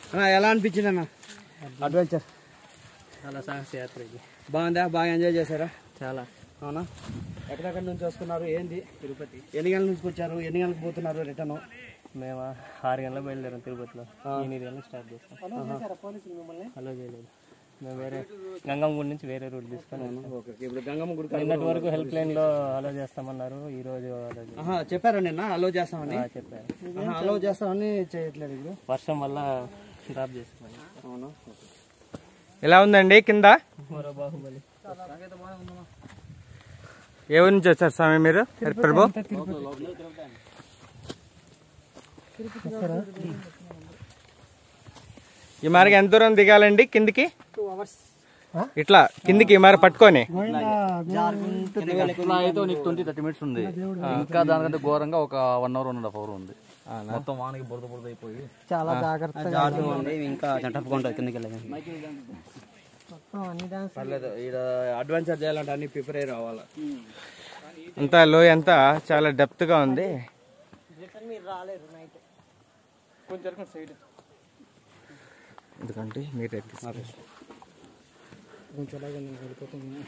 అన్న ఎలా అనిపించింది అన్న అడ్వెంచర్ చాలా సాహస యాత్ర ఇది బాగుందా బాగా ఎంజాయ్ చేశారా చాలా అవునా ఎక్కడెక్కడ నుంచి వస్తున్నారు ఏంది తిరుపతి ఎన్ని గంటల నుంచి వచ్చారు ఎన్ని గంటలకు పోతున్నారు రిటర్న్ మేము ఆరు గంటలకు బయలుదేరాం తిరుపతిలో ఎనిమిది గంటలకు స్టార్ట్ చేస్తాం అలో చేయలేదు మేము వేరే గంగమ్మ గుడి నుంచి వేరే రూట్ తీసుకొని వచ్చాం. ఓకే ఇప్పుడు గంగమ్మ గుడి నిన్నటి వరకు హెల్ప్ లైన్ లో అలో చేస్తామన్నారు ఈ రోజు అలో చేయ- ఆహా, చెప్పారా నిన్న అలో చేస్తామని ఆ, చెప్పారు ఆహా, అలో చేస్తామని చేయట్లేదు ఇప్పుడు వర్షం వల్ల డ్రాప్ చేసుకున్నాం అవునా ఎలా ఉందండి కింద మరో బాహుబలి ఏ ఊరు నుంచి వచ్చారు స్వామి మీరు ప్రభు ఈ మార్గం ఎంత దూరం దిగాలండి కిందికి ఇట్లా కిందికి ఈ మారి పట్టుకొని ఇట్లా అయితే నీకు ట్వంటీ థర్టీ మినిట్స్ ఉంది ఇంకా దానికంటే ఘోరంగా ఒక one hour one and half hour ఉంది మొత్తం వానకి బురద బురద అయిపోయి చాలా జాగ్రత్త ఇంకా చంటప్పుకుంటుంది కిందకి వెళ్ళి పర్లేదు ఈడ అడ్వెంచర్ చేయాలంటే అన్ని ప్రిపేర్ అయ్యి రావాలి అంతా లో అంతా చాలా డెప్త్ గా ఉంది ఎందుకంటే మీరు ఎక్కిస్తారు. కొంచెం అలాగే నేను వెళ్ళిపోతాను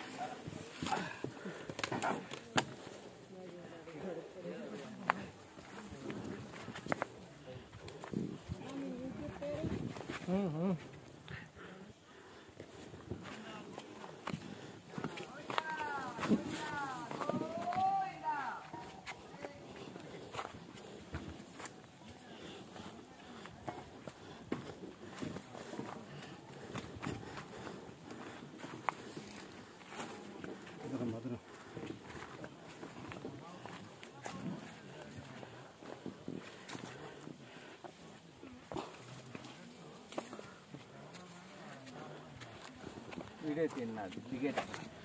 వీడియో తిన్నది టికెట్